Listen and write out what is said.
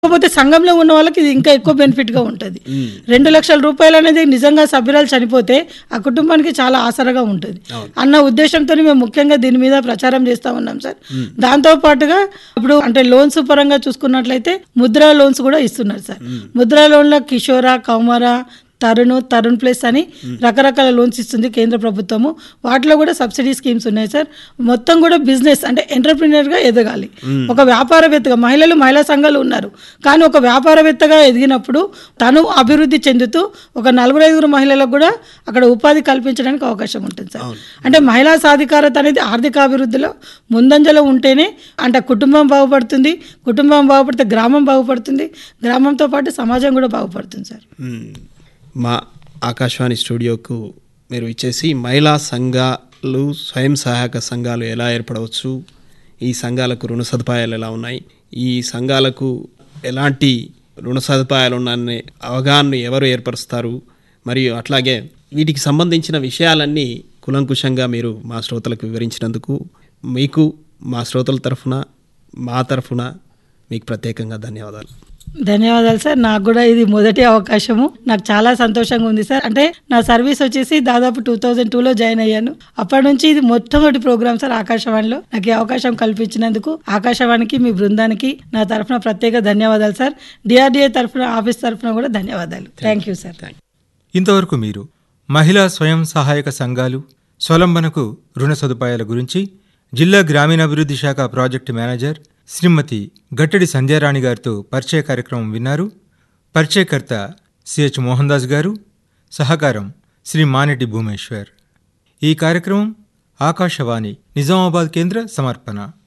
కాకపోతే సంఘంలో ఉన్న వాళ్ళకి ఇది ఇంకా ఎక్కువ బెనిఫిట్ గా ఉంటుంది రెండు లక్షల రూపాయలు అనేది నిజంగా సభ్యురాలు చనిపోతే ఆ కుటుంబానికి చాలా ఆసరగా ఉంటుంది అన్న ఉద్దేశంతో మేము ముఖ్యంగా దీని మీద ప్రచారం చేస్తా ఉన్నాం సార్ దాంతో పాటుగా ఇప్పుడు అంటే లోన్స్ పరంగా చూసుకున్నట్లయితే ముద్రా లోన్స్ కూడా ఇస్తున్నారు సార్ ముద్రా లోన్ల కిషోర కౌమార తరుణ్ తరుణ్ ప్లస్ అని రకరకాల లోన్స్ ఇస్తుంది కేంద్ర ప్రభుత్వము వాటిలో కూడా సబ్సిడీ స్కీమ్స్ ఉన్నాయి సార్ మొత్తం కూడా బిజినెస్ అంటే ఎంటర్ప్రినర్ గా ఎదగాలి ఒక వ్యాపారవేత్తగా మహిళలు మహిళా సంఘాలు ఉన్నారు కానీ ఒక వ్యాపారవేత్తగా ఎదిగినప్పుడు తను అభివృద్ధి చెందుతూ ఒక నలుగురు ఐదుగురు మహిళలకు కూడా అక్కడ ఉపాధి కల్పించడానికి అవకాశం ఉంటుంది సార్ అంటే మహిళా సాధికారత అనేది ఆర్థిక అభివృద్ధిలో ముందంజలో ఉంటేనే అంటే కుటుంబం బాగుపడుతుంది కుటుంబం బాగుపడితే గ్రామం బాగుపడుతుంది గ్రామంతో పాటు సమాజం కూడా బాగుపడుతుంది సార్ మ్మ్. మా ఆకాశవాణి స్టూడియోకు మీరు ఇచ్చేసి మహిళా సంఘాలు స్వయం సహాయక సంఘాలు ఎలా ఏర్పడవచ్చు ఈ సంఘాలకు రుణ సదుపాయాలు ఎలా ఉన్నాయి ఈ సంఘాలకు ఎలాంటి రుణ సదుపాయాలు ఉన్నాయనే అవగాహనను ఎవరు ఏర్పరుస్తారు మరియు అట్లాగే వీటికి సంబంధించిన విషయాలన్నీ కులంకుశంగా మీరు మా శ్రోతలకు వివరించినందుకు మీకు మా శ్రోతల తరఫున మా తరఫున మీకు ప్రత్యేకంగా ధన్యవాదాలు ధన్యవాదాలు సార్ నాకు కూడా ఇది మొదటి అవకాశము నాకు చాలా సంతోషంగా ఉంది సార్ అంటే నా సర్వీస్ వచ్చేసి దాదాపు టూ థౌజండ్ టూలో జాయిన్ అయ్యాను అప్పటి నుంచి ఇది మొట్టమొదటి ప్రోగ్రామ్ సార్ ఆకాశవాణిలో నాకు ఈ అవకాశం కల్పించినందుకు ఆకాశవాణికి మీ బృందానికి నా తరఫున ప్రత్యేక ధన్యవాదాలు సార్ డిఆర్డిఏ తరఫున ఆఫీస్ తరఫున కూడా ధన్యవాదాలు థ్యాంక్ యూ సార్ ఇంతవరకు మీరు మహిళా స్వయం సహాయక సంఘాలు స్వలంబనకు రుణ సదుపాయాల గురించి జిల్లా గ్రామీణాభివృద్ధి శాఖ ప్రాజెక్టు మేనేజర్ శ్రీమతి గట్టడి సంధ్యారాణి గారితో పరిచయ కార్యక్రమం విన్నారు పరిచయకర్త సిహెచ్ మోహన్ దాస్ గారు సహకారం శ్రీ మానెటి భూమేశ్వర్ ఈ కార్యక్రమం ఆకాశవాణి నిజామాబాద్ కేంద్ర సమర్పణ